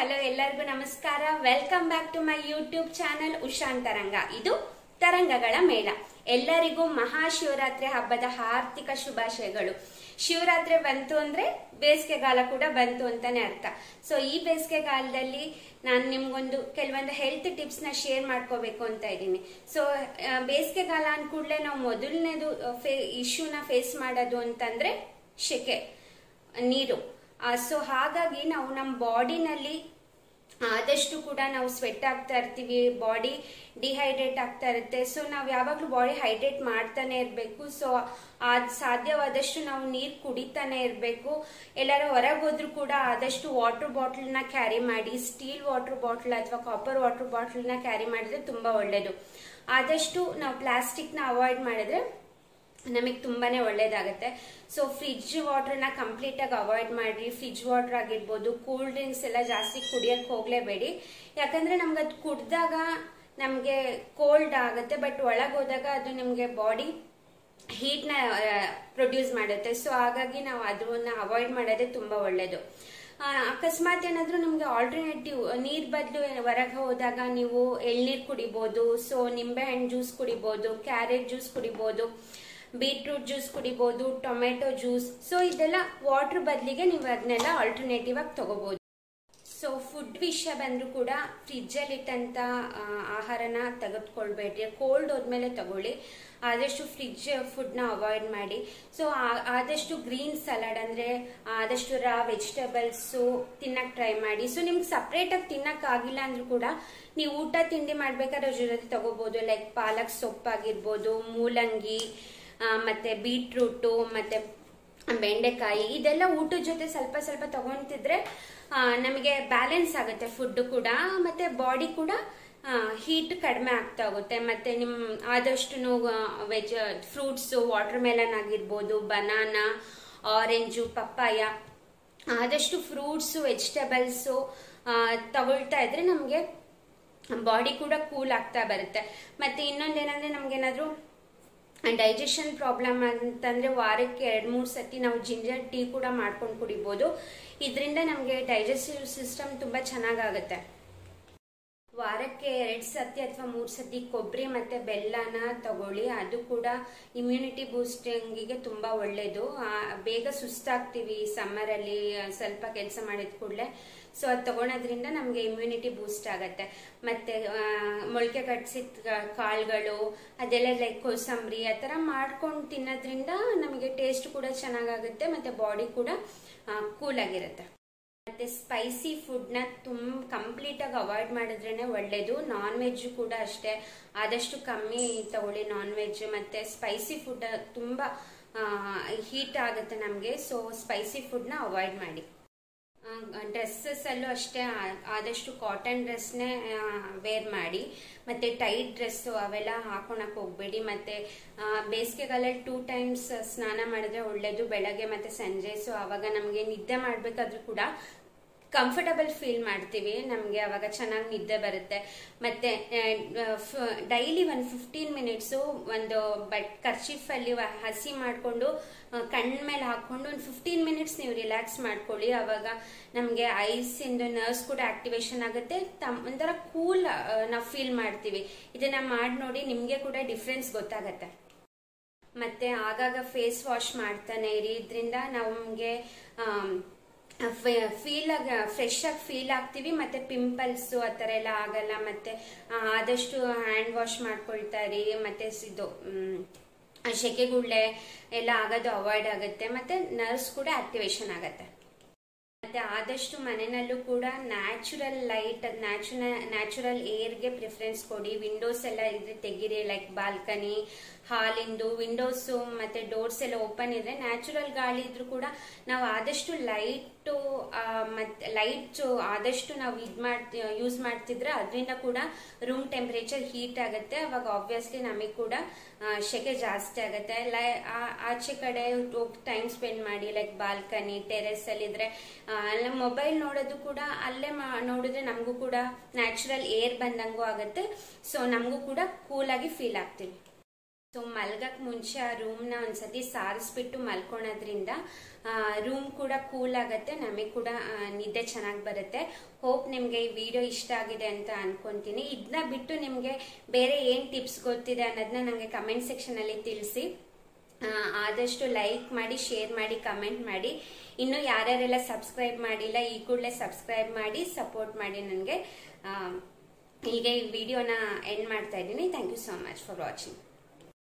hello ಎಲ್ಲರಿಗೂ ನಮಸ್ಕಾರ welcome back to my YouTube channel Ushan Taranga ಇದು ತರಂಗಗಳ ಮೇಳ ಎಲ್ಲರಿಗೂ ಮಹಾಶಿವರಾತ್ರಿ ಹಬ್ಬದ ಆರ್ಥಿಕ ಶುಭಾಶಯಗಳು ಶಿವರಾತ್ರಿ ಬಂತು ಅಂದ್ರೆ ಬೇಸಿಗೆಗಾಲ ಕೂಡ ಬಂತು ಅಂತಾನೆ ಅರ್ಥ ಸೊ ಈ ಬೇಸಿಗೆಗಾಲದಲ್ಲಿ ನಾನು ನಿಮ್ಗೊಂದು ಕೆಲವೊಂದು ಹೆಲ್ತ್ ಟಿಪ್ಸ್ ನ ಶೇರ್ ಮಾಡ್ಕೋಬೇಕು ಅಂತ ಇದ್ದೀನಿ ಸೊ ಬೇಸಿಗೆಗಾಲ ಅಂದ ಕೂಡಲೇ ನಾವು ಮೊದಲನೇದು ಇಶ್ಯೂನ ಫೇಸ್ ಮಾಡೋದು ಅಂತಂದ್ರೆ ಶೆಕೆ ನೀರು ಸೊ ಹಾಗಾಗಿ ನಾವು ನಮ್ಮ ಬಾಡಿನಲ್ಲಿ ಆದಷ್ಟು ಕೂಡ ನಾವು ಸ್ವೆಟ್ ಆಗ್ತಾ ಇರ್ತೀವಿ ಬಾಡಿ ಡಿಹೈಡ್ರೇಟ್ ಆಗ್ತಾ ಇರುತ್ತೆ ಸೊ ನಾವು ಯಾವಾಗಲೂ ಬಾಡಿ ಹೈಡ್ರೇಟ್ ಮಾಡ್ತಾನೆ ಇರಬೇಕು ಸೊ ಅದ್ ಸಾಧ್ಯವಾದಷ್ಟು ನಾವು ನೀರು ಕುಡಿತಾನೆ ಇರಬೇಕು ಎಲ್ಲಾರ ಹೊರಗೆ ಹೋದ್ರೂ ಕೂಡ ಆದಷ್ಟು ವಾಟರ್ ಬಾಟಲ್ನ ಕ್ಯಾರಿ ಮಾಡಿ ಸ್ಟೀಲ್ ವಾಟರ್ ಬಾಟಲ್ ಅಥವಾ ಕಾಪರ್ ವಾಟರ್ ಬಾಟಲ್ನ ಕ್ಯಾರಿ ಮಾಡಿದ್ರೆ ತುಂಬಾ ಒಳ್ಳೇದು ಆದಷ್ಟು ನಾವು ಪ್ಲಾಸ್ಟಿಕ್ನ ಅವಾಯ್ಡ್ ಮಾಡಿದ್ರೆ ನಮಗೆ ತುಂಬಾನೇ ಒಳ್ಳೇದಾಗುತ್ತೆ ಸೊ ಫ್ರಿಡ್ಜ್ ವಾಟರ್ನ ಕಂಪ್ಲೀಟ್ ಆಗಿ ಅವಾಯ್ಡ್ ಮಾಡಿ ಫ್ರಿಡ್ಜ್ ವಾಟರ್ ಆಗಿರ್ಬೋದು ಕೂಲ್ ಡ್ರಿಂಕ್ಸ್ ಎಲ್ಲ ಜಾಸ್ತಿ ಕುಡಿಯಕ್ಕೆ ಹೋಗ್ಲೇಬೇಡಿ ಯಾಕಂದ್ರೆ ನಮ್ಗೆ ಅದು ಕುಡ್ದಾಗ ನಮಗೆ ಕೋಲ್ಡ್ ಆಗುತ್ತೆ ಬಟ್ ಒಳಗೆ ಹೋದಾಗ ಅದು ನಿಮಗೆ ಬಾಡಿ ಹೀಟ್ನ ಪ್ರೊಡ್ಯೂಸ್ ಮಾಡುತ್ತೆ ಸೊ ಹಾಗಾಗಿ ನಾವು ಅದನ್ನ ಅವಾಯ್ಡ್ ಮಾಡೋದೇ ತುಂಬಾ ಒಳ್ಳೇದು ಅಕಸ್ಮಾತ್ ಏನಾದ್ರೂ ನಿಮ್ಗೆ ಆಲ್ಟರ್ನೇಟಿವ್ ನೀರ್ ಬದಲು ಹೊರಗೆ ಹೋದಾಗ ನೀವು ಎಳ್ನೀರ್ ಕುಡಿಬಹುದು ಸೊ ನಿಂಬೆ ಹಣ್ಣು ಜ್ಯೂಸ್ ಕುಡಿಬಹುದು ಕ್ಯಾರೆಟ್ ಜ್ಯೂಸ್ ಕುಡಿಬಹುದು ಬೀಟ್ರೂಟ್ ಜ್ಯೂಸ್ ಕುಡಿಬಹುದು ಟೊಮೆಟೊ ಜ್ಯೂಸ್ ಸೊ ಇದೆಲ್ಲ ವಾಟರ್ ಬದಲಿಗೆ ನೀವು ಅದನ್ನೆಲ್ಲ ಆಲ್ಟರ್ನೇಟಿವ್ ಆಗಿ ತಗೋಬಹುದು ಸೊ ಫುಡ್ ವಿಷಯ ಬಂದರೂ ಕೂಡ ಫ್ರಿಜ್ಜಲ್ಲಿ ಇಟ್ಟಂತ ಆಹಾರನ ತೆಗೆದುಕೊಳ್ಬೇಡ್ರಿ ಕೋಲ್ಡ್ ಹೋದ್ಮೇಲೆ ತಗೊಳ್ಳಿ ಆದಷ್ಟು ಫ್ರಿಜ್ ಫುಡ್ನ ಅವಾಯ್ಡ್ ಮಾಡಿ ಸೊ ಆದಷ್ಟು ಗ್ರೀನ್ ಸಲಾಡ್ ಅಂದರೆ ಆದಷ್ಟು ರಾ ವೆಜಿಟೇಬಲ್ಸು ತಿನ್ನಕ್ಕೆ ಟ್ರೈ ಮಾಡಿ ಸೊ ನಿಮ್ಗೆ ಸಪ್ರೇಟಾಗಿ ತಿನ್ನಕ್ಕೆ ಆಗಿಲ್ಲ ಅಂದ್ರೂ ಕೂಡ ನೀವು ಊಟ ತಿಂಡಿ ಮಾಡ್ಬೇಕಾದ್ರೆ ಜೊತೆ ತಗೋಬಹುದು ಲೈಕ್ ಪಾಲಕ್ ಸೊಪ್ಪಾಗಿರ್ಬೋದು ಮೂಲಂಗಿ ಮತ್ತೆ ಬೀಟ್ರೂಟು ಮತ್ತೆ ಬೆಂಡೆಕಾಯಿ ಇದೆಲ್ಲ ಊಟದ ಜೊತೆ ಸ್ವಲ್ಪ ಸ್ವಲ್ಪ ತಗೊಂತಿದ್ರೆ ನಮಗೆ ಬ್ಯಾಲೆನ್ಸ್ ಆಗುತ್ತೆ ಫುಡ್ ಕೂಡ ಮತ್ತೆ ಬಾಡಿ ಕೂಡ ಹೀಟ್ ಕಡಿಮೆ ಆಗ್ತಾ ಹೋಗುತ್ತೆ ಮತ್ತೆ ನಿಮ್ ಆದಷ್ಟು ವೆಜ್ ಫ್ರೂಟ್ಸ್ ವಾಟರ್ ಮೆಲನ್ ಆಗಿರ್ಬೋದು ಬನಾನಾ ಆರೆಂಜು ಪಪ್ಪಾಯ ಆದಷ್ಟು ಫ್ರೂಟ್ಸ್ ವೆಜಿಟೇಬಲ್ಸು ತಗೊಳ್ತಾ ಇದ್ರೆ ನಮಗೆ ಬಾಡಿ ಕೂಡ ಕೂಲ್ ಆಗ್ತಾ ಬರುತ್ತೆ ಮತ್ತೆ ಇನ್ನೊಂದೇನಂದ್ರೆ ನಮ್ಗೇನಾದ್ರೂ ಡೈಜೆಷನ್ ಪ್ರಾಬ್ಲಮ್ ಅಂತಂದ್ರೆ ವಾರಕ್ಕೆ ಎರಡ್ ಮೂರ್ ಸತಿ ನಾವು ಜಿಂಜರ್ ಟೀ ಕೂಡ ಮಾಡ್ಕೊಂಡು ಕುಡಿಬಹುದು ಇದರಿಂದ ನಮಗೆ ಡೈಜೆಸ್ಟಿವ್ ಸಿಸ್ಟಮ್ ತುಂಬಾ ಚೆನ್ನಾಗಾಗುತ್ತೆ ವಾರಕ್ಕೆ ಎರಡ್ ಸತಿ ಅಥವಾ ಮೂರ್ ಸತಿ ಕೊಬ್ಬರಿ ಮತ್ತೆ ಬೆಲ್ಲನ ತಗೊಳ್ಳಿ ಅದು ಕೂಡ ಇಮ್ಯುನಿಟಿ ಬೂಸ್ಟಿಂಗಿಗೆ ತುಂಬಾ ಒಳ್ಳೇದು ಬೇಗ ಸುಸ್ತಾಗ್ತೀವಿ ಸಮ್ಮರ್ ಅಲ್ಲಿ ಸ್ವಲ್ಪ ಕೆಲಸ ಮಾಡಿದ ಕೂಡಲೇ ಸೊ ಅದು ತಗೊಳೋದ್ರಿಂದ ನಮಗೆ ಇಮ್ಯುನಿಟಿ ಬೂಸ್ಟ್ ಆಗತ್ತೆ ಮತ್ತೆ ಮೊಳಕೆ ಕಟ್ಸಿದ ಕಾಳುಗಳು ಅದೆಲ್ಲ ಲೈಕ್ ಕೋಸಂಬರಿ ಆ ಥರ ಮಾಡ್ಕೊಂಡು ತಿನ್ನೋದ್ರಿಂದ ನಮಗೆ ಟೇಸ್ಟ್ ಕೂಡ ಚೆನ್ನಾಗಾಗುತ್ತೆ ಮತ್ತೆ ಬಾಡಿ ಕೂಡ ಕೂಲ್ ಆಗಿರುತ್ತೆ ಮತ್ತೆ ಸ್ಪೈಸಿ ಫುಡ್ನ ತುಂಬ ಕಂಪ್ಲೀಟ್ ಆಗಿ ಅವಾಯ್ಡ್ ಮಾಡಿದ್ರೇನೆ ಒಳ್ಳೇದು ನಾನ್ ವೆಜ್ ಕೂಡ ಅಷ್ಟೇ ಆದಷ್ಟು ಕಮ್ಮಿ ತಗೊಳ್ಳಿ ನಾನ್ ವೆಜ್ ಮತ್ತೆ ಸ್ಪೈಸಿ ಫುಡ್ ತುಂಬಾ ಹೀಟ್ ಆಗುತ್ತೆ ನಮಗೆ ಸೊ ಸ್ಪೈಸಿ ಫುಡ್ನ ಅವಾಯ್ಡ್ ಮಾಡಿ ಡ್ರೆಸ್ಸಸ್ ಅಲ್ಲೂ ಅಷ್ಟೇ ಆದಷ್ಟು ಕಾಟನ್ ಡ್ರೆಸ್ನೇ ವೇರ್ ಮಾಡಿ ಮತ್ತೆ ಟೈಟ್ ಡ್ರೆಸ್ ಅವೆಲ್ಲ ಹಾಕೊಳಕ್ ಹೋಗ್ಬೇಡಿ ಮತ್ತೆ ಬೇಸಿಗೆಗಾಲಲ್ಲಿ ಟೂ ಟೈಮ್ಸ್ ಸ್ನಾನ ಮಾಡಿದ್ರೆ ಒಳ್ಳೇದು ಬೆಳಗ್ಗೆ ಮತ್ತೆ ಸಂಜೆ ಸೊ ಅವಾಗ ನಮಗೆ ನಿದ್ದೆ ಮಾಡ್ಬೇಕಾದ್ರೂ ಕೂಡ ಕಂಫರ್ಟಬಲ್ ಫೀಲ್ ಮಾಡ್ತೀವಿ ನಮಗೆ ಅವಾಗ ಚೆನ್ನಾಗಿ ನಿದ್ದೆ ಬರುತ್ತೆ ಮತ್ತೆ ಡೈಲಿ ಒಂದು ಫಿಫ್ಟೀನ್ ಮಿನಿಟ್ಸು ಒಂದು ಬಟ್ ಕರ್ಚಿಫ್ ಅಲ್ಲಿ ಹಸಿ ಮಾಡಿಕೊಂಡು ಕಣ್ಣ ಮೇಲೆ ಹಾಕೊಂಡು ಒಂದು ಫಿಫ್ಟೀನ್ ಮಿನಿಟ್ಸ್ ನೀವು ರಿಲ್ಯಾಕ್ಸ್ ಮಾಡ್ಕೊಳ್ಳಿ ಅವಾಗ ನಮಗೆ ಐಸ್ ಇಂದು ನರ್ವ್ಸ್ ಕೂಡ ಆಕ್ಟಿವೇಶನ್ ಆಗುತ್ತೆ ಒಂಥರ ಕೂಲ್ ನಾವು ಫೀಲ್ ಮಾಡ್ತೀವಿ ಇದನ್ನ ಮಾಡಿ ನೋಡಿ ನಿಮಗೆ ಕೂಡ ಡಿಫ್ರೆನ್ಸ್ ಗೊತ್ತಾಗತ್ತೆ ಮತ್ತೆ ಆಗಾಗ ಫೇಸ್ ವಾಶ್ ಮಾಡ್ತಾನೆ ಇರಿ ಇದರಿಂದ ನಮಗೆ ಫೀಲ್ ಆಗ ಫ್ರೆಶ್ ಆಗಿ ಫೀಲ್ ಆಗ್ತೀವಿ ಮತ್ತೆ ಪಿಂಪಲ್ಸ್ ಆ ಥರ ಎಲ್ಲ ಆಗಲ್ಲ ಮತ್ತೆ ಆದಷ್ಟು ಹ್ಯಾಂಡ್ ವಾಶ್ ಮಾಡ್ಕೊಳ್ತಾ ಇರಿ ಮತ್ತೆ ಇದು ಶೆಕೆಗುಳ್ಳೆ ಎಲ್ಲ ಆಗೋದು ಅವಾಯ್ಡ್ ಆಗುತ್ತೆ ಮತ್ತೆ ನರ್ವ್ಸ್ ಕೂಡ ಆಕ್ಟಿವೇಶನ್ ಆಗತ್ತೆ ಮತ್ತೆ ಆದಷ್ಟು ಮನೆಯಲ್ಲೂ ಕೂಡ ನ್ಯಾಚುರಲ್ ಲೈಟ್ ನ್ಯಾಚುರಲ್ ನ್ಯಾಚುರಲ್ ಏರ್ಗೆ ಪ್ರಿಫರೆನ್ಸ್ ಕೊಡಿ ವಿಂಡೋಸ್ ಎಲ್ಲ ಇದ್ರೆ ತೆಗೀರಿ ಲೈಕ್ ಬಾಲ್ಕನಿ ಹಾಲಿಂದು ವಿಂಡೋಸ್ ಮತ್ತೆ ಡೋರ್ಸ್ ಎಲ್ಲ ಓಪನ್ ಇದ್ರೆ ನ್ಯಾಚುರಲ್ ಗಾಳಿ ಇದ್ರೂ ಕೂಡ ನಾವು ಆದಷ್ಟು ಲೈಟ್ ಮತ್ತೆ ಲೈಟ್ ಆದಷ್ಟು ನಾವು ಇದ್ ಮಾಡ್ ಯೂಸ್ ಮಾಡ್ತಿದ್ರೆ ಅದರಿಂದ ಕೂಡ ರೂಮ್ ಟೆಂಪರೇಚರ್ ಹೀಟ್ ಆಗುತ್ತೆ ಅವಾಗ ಆಬ್ವಿಯಸ್ಲಿ ನಮಗೆ ಕೂಡ ಶೆಕೆ ಜಾಸ್ತಿ ಆಗುತ್ತೆ ಆಚೆ ಕಡೆ ಹೋಗಿ ಟೈಮ್ ಸ್ಪೆಂಡ್ ಮಾಡಿ ಲೈಕ್ ಬಾಲ್ಕನಿ ಟೆರೆಸ್ ಅಲ್ಲಿ ಇದ್ರೆ ಮೊಬೈಲ್ ನೋಡೋದು ಕೂಡ ಅಲ್ಲೇ ನೋಡಿದ್ರೆ ನಮಗೂ ಕೂಡ ನ್ಯಾಚುರಲ್ ಏರ್ ಬಂದಂಗೂ ಆಗುತ್ತೆ ಸೊ ನಮಗೂ ಕೂಡ ಕೂಲ್ ಆಗಿ ಫೀಲ್ ಆಗ್ತೀವಿ ಸೊ ಮಲ್ಗಕ್ ಮುಂಚೆ ಆ ರೂಮ್ನ ಒಂದ್ಸತಿ ಸಾರಿಸ್ಬಿಟ್ಟು ಮಲ್ಕೊಳೋದ್ರಿಂದ ರೂಮ್ ಕೂಡ ಕೂಲ್ ಆಗುತ್ತೆ ನಮಗೆ ಕೂಡ ಆ, ನಿದ್ದೆ ಚೆನ್ನಾಗಿ ಬರುತ್ತೆ ಹೋಪ್ ನಿಮಗೆ ಈ ವಿಡಿಯೋ ಇಷ್ಟ ಆಗಿದೆ ಅಂತ ಅನ್ಕೊಂತೀನಿ ಇದನ್ನ ಬಿಟ್ಟು ನಿಮಗೆ ಬೇರೆ ಏನು ಟಿಪ್ಸ್ ಗೊತ್ತಿದೆ ಅನ್ನೋದನ್ನ ನನಗೆ ಕಮೆಂಟ್ ಸೆಕ್ಷನಲ್ಲಿ ತಿಳಿಸಿ ಆ, ಆದಷ್ಟು ಲೈಕ್ ಮಾಡಿ ಶೇರ್ ಮಾಡಿ ಕಮೆಂಟ್ ಮಾಡಿ ಇನ್ನು ಯಾರ್ಯಾರೆಲ್ಲ ಸಬ್ಸ್ಕ್ರೈಬ್ ಮಾಡಿಲ್ಲ ಈ ಕೂಡಲೇ ಸಬ್ಸ್ಕ್ರೈಬ್ ಮಾಡಿ ಸಪೋರ್ಟ್ ಮಾಡಿ ನನಗೆ ಹೀಗೆ ಈ ವಿಡಿಯೋನ ಎಂಡ್ ಮಾಡ್ತಾ ಇದ್ದೀನಿ thank you so much for watching